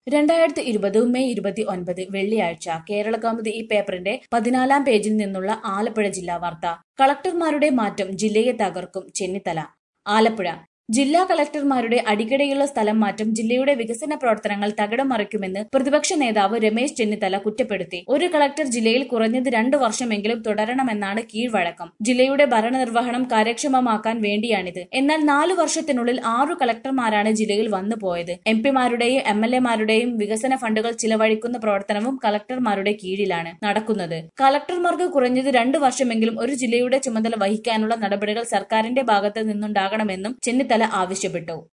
രണ്ടായിരത്തി ഇരുപത് മെയ് ഇരുപത്തി ഒൻപത് വെള്ളിയാഴ്ച കേരള കൗമുദി ഈ പേപ്പറിന്റെ പതിനാലാം പേജിൽ നിന്നുള്ള ആലപ്പുഴ ജില്ലാ വാർത്ത കളക്ടർമാരുടെ മാറ്റം ജില്ലയെ തകർക്കും ചെന്നിത്തല ആലപ്പുഴ ജില്ലാ കളക്ടർമാരുടെ അടിക്കടിയുള്ള സ്ഥലം മാറ്റം ജില്ലയുടെ വികസന പ്രവർത്തനങ്ങൾ തകിടം മറിക്കുമെന്ന് പ്രതിപക്ഷ നേതാവ് രമേശ് ചെന്നിത്തല കുറ്റപ്പെടുത്തി ഒരു കളക്ടർ ജില്ലയിൽ കുറഞ്ഞത് രണ്ടു വർഷമെങ്കിലും തുടരണമെന്നാണ് കീഴ്വഴക്കം ജില്ലയുടെ ഭരണനിർവഹണം കാര്യക്ഷമമാക്കാൻ വേണ്ടിയാണിത് എന്നാൽ നാലു വർഷത്തിനുള്ളിൽ ആറു കളക്ടർമാരാണ് ജില്ലയിൽ വന്നു പോയത് എം പിമാരുടെയും എം എൽ എമാരുടെയും വികസന ഫണ്ടുകൾ ചിലവഴിക്കുന്ന പ്രവർത്തനവും കളക്ടർമാരുടെ കീഴിലാണ് നടക്കുന്നത് കളക്ടർമാർക്ക് കുറഞ്ഞത് രണ്ടു വർഷമെങ്കിലും ഒരു ജില്ലയുടെ ചുമതല വഹിക്കാനുള്ള നടപടികൾ സർക്കാരിന്റെ ഭാഗത്ത് നിന്നുണ്ടാകണമെന്നും ചെന്നിത്തല ആവശ്യപ്പെട്ടു